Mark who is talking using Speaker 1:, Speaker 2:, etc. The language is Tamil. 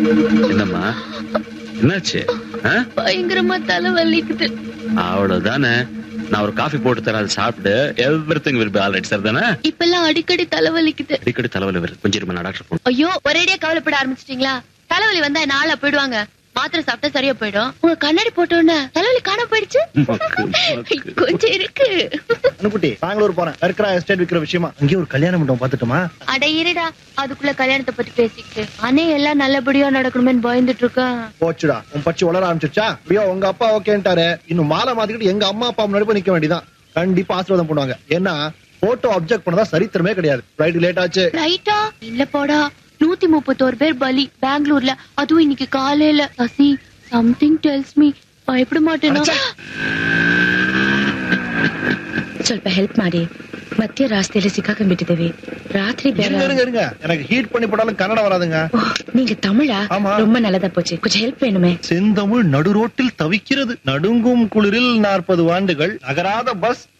Speaker 1: என்னம்மா என்னாச்சு ஆ?
Speaker 2: பயங்கரமா தலை வலிக்குது
Speaker 1: அவ்வளவுதானே நான் ஒரு காஃபி போட்டு தரேன் அதை சாப்பிட்டு everything will be all right sir தானே
Speaker 2: இப்பெல்லாம் அடிக்கடி தலை வலிக்குது
Speaker 1: அடிக்கடி தலைவலி வருது கொஞ்சம் இருமா நான் டாக்டர் போன்
Speaker 2: ஐயோ ஒரேடியா கவலைப்பட ஆரம்பிச்சிட்டீங்களா தலைவலி வந்தா நாளா போயிடுவாங்க மாத்திரை சாப்பிட்டா சரியா போயிடும் உங்க கண்ணாடி போட்ட உடனே தலைவலி காண போயிடுச்சு கொஞ்சம் இருக்கு
Speaker 3: அனுக்குட்டி பெங்களூர் போறேன் கற்கரா எஸ்டேட் விக்கிற விஷயமா அங்கேயே ஒரு கல்யாண மண்டபம் பாத்துட்டுமா
Speaker 2: அட இருடா அதுக்குள்ள கல்யாணத்தை பத்தி பேசிக்கிட்டு அண்ணே எல்லாம் நல்லபடியா நடக்கணுமேன்னு பயந்துட்டு இருக்கேன்
Speaker 3: போச்சுடா உன் பச்சி வளர ஆரம்பிச்சிருச்சா ஐயோ உங்க அப்பா ஓகேன்ட்டாரு இன்னும் மாலை மாத்திக்கிட்டு எங்க அம்மா அப்பா முன்னாடி போய் நிக்க வேண்டியதான் கண்டிப்பா ஆசீர்வாதம் பண்ணுவாங்க ஏன்னா போட்டோ அப்செக்ட் பண்ணதா சரித்திரமே கிடையாது ஃபிளைட் லேட் ஆச்சு
Speaker 2: ரைட்டா இல்ல போடா நூத்தி முப்பத்தோரு பேர் பலி பெங்களூர்ல அதுவும் இன்னைக்கு காலையில சசி சம்திங் டெல்ஸ் மீ பயப்பட மாட்டேனா
Speaker 4: ಸ್ವಲ್ಪ ಹೆಲ್ಪ್ ಮಾಡಿ ಮತ್ತೆ ರಾಸ್ತೆಯಲ್ಲಿ ಸಿಕ್ಕಾಕೊಂಡ್ಬಿಟ್ಟಿದ್ದೇವೆ ರಾತ್ರಿ ಬೇರೆ
Speaker 3: இருங்க இருங்க இருங்க எனக்கு ஹீட் பண்ணி போட்டாலும் கன்னடம் வராதுங்க
Speaker 4: ஓ, நீங்க தமிழா
Speaker 3: ஆமா.
Speaker 4: ரொம்ப நல்லதா போச்சு கொஞ்சம் ஹெல்ப் வேணுமே
Speaker 3: செந்தமிழ் நடுரோட்டில் தவிக்கிறது நடுங்கும் குளிரில் நாற்பது ஆண்டுகள் நகராத பஸ்